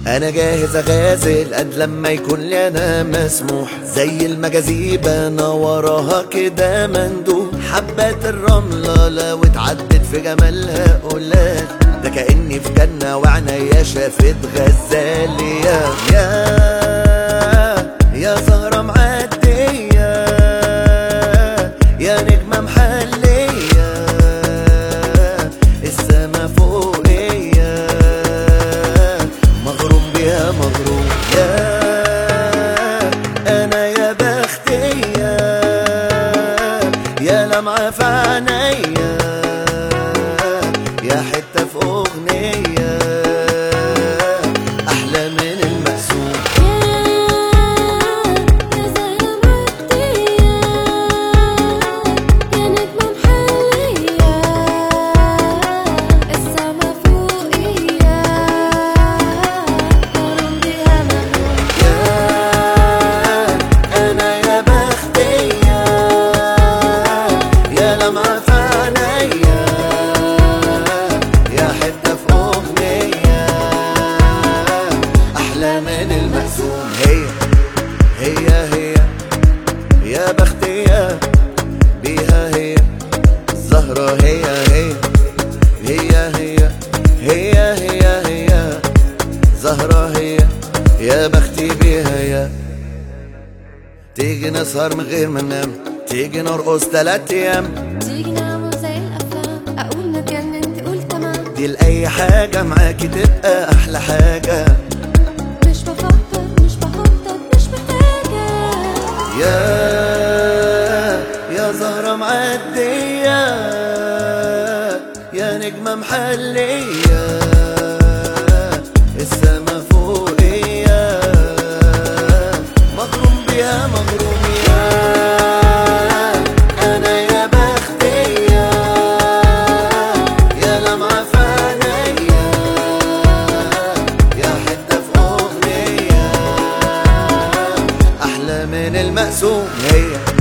انا جاهز اغازل قد لما يكون لي انا مسموح زي المجاذيب انا وراها كده مندوب حبات الرملة لو اتعدت في جمالها قلات ده كأني في جنة وعنايا شافت غزالية يا يا زهرة معدية يا نجمة محلية السما فوقية مغروم بيها مغروم يا انا يا بختية يا لمعة في عينيا يا حتة في أغنية أحلى من المقسوم يا زهرة معدية يا نجمة محلية السما فوقية مغروم بيها مغروم يا أنا يا بختية يا لمعة في عينيا يا حتة في أغنية أحلى من المقسوم هي هي هي يا بختية بيها هي الزهرة هي هي هي هي هي هي هي زهرة هي يا بختي بيها يا تيجي نسهر من غير ما ننام تيجي نرقص تلات ايام تيجي نعمل زي الأفلام أقول نتجنن تقول تمام دي لأي حاجة معاكي تبقى أحلى حاجة مش بفكر مش بخطط مش محتاجة يا يا زهرة معدية يا نجمة محلية السما فوقية مغروم بيها مغروم يا أنا يا بختية يا لمعة في عينيا يا حتة في أغنية أحلى من المقسوم هي